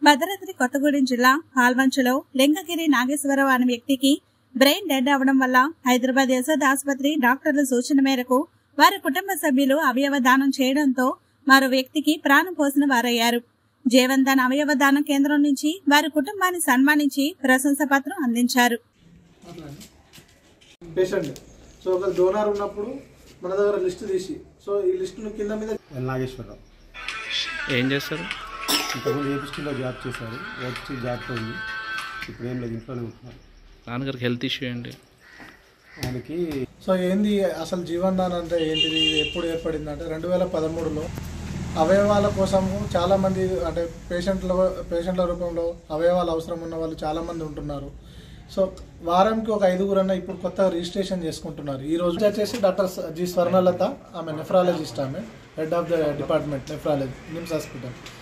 భద్రాద్రి కొత్తగూడెం జిల్లా పాల్వంచలో లింగగిరి నాగేశ్వరరావు అనే వ్యక్తికి బ్రెయిన్ డెడ్ అవడం వల్ల హైదరాబాద్ యశోద్ ఆసుపత్రి డాక్టర్ల సూచన మేరకు వారి కుటుంబ సభ్యులు అవయవ దానం చేయడంతో మరో వ్యక్తికి ప్రాణం పోసిన వారయ్యారు జీవన్ దాన్ అవయవ దాన కేంద్రం నుంచి వారి కుటుంబాన్ని సన్మానించి ప్రశంస పత్రం అందించారు పేషెంట్ సో ఒక డోనార్ ఉన్నప్పుడు మన దగ్గర లిస్ట్ తీసి సో ఈ లిస్టును కింద మీద ఎల్ నాగేశ్వరరావు ఏం చేస్తారు ఇంతకుముందు ఏపీస్టీలో జాబ్ చేశారు ఏపీస్టీ జాబ్ పోయింది ఇప్పుడు ఏం లేదు ఇంట్లోనే ఉంటున్నారు నాన్నగారికి హెల్త్ ఇష్యూ ఏంటి ఆయనకి సో ఏంది అసలు జీవన్ దాన్ అంటే ఏంటిది ఇది ఎప్పుడు ఏర్పడింది అంటే రెండు వేల పదమూడులో అవయవాల కోసము చాలామంది అంటే పేషెంట్ల పేషెంట్ల రూపంలో అవయవాలు అవసరం ఉన్న వాళ్ళు చాలామంది ఉంటున్నారు సో వారానికి ఒక ఐదుగురన్నా ఇప్పుడు కొత్తగా రిజిస్ట్రేషన్ చేసుకుంటున్నారు ఈ రోజు వచ్చేసి డాక్టర్ జి స్వర్ణలత ఆమె నెఫ్రాలజిస్ట్ ఆమె head of the department nephrology NIMS hospital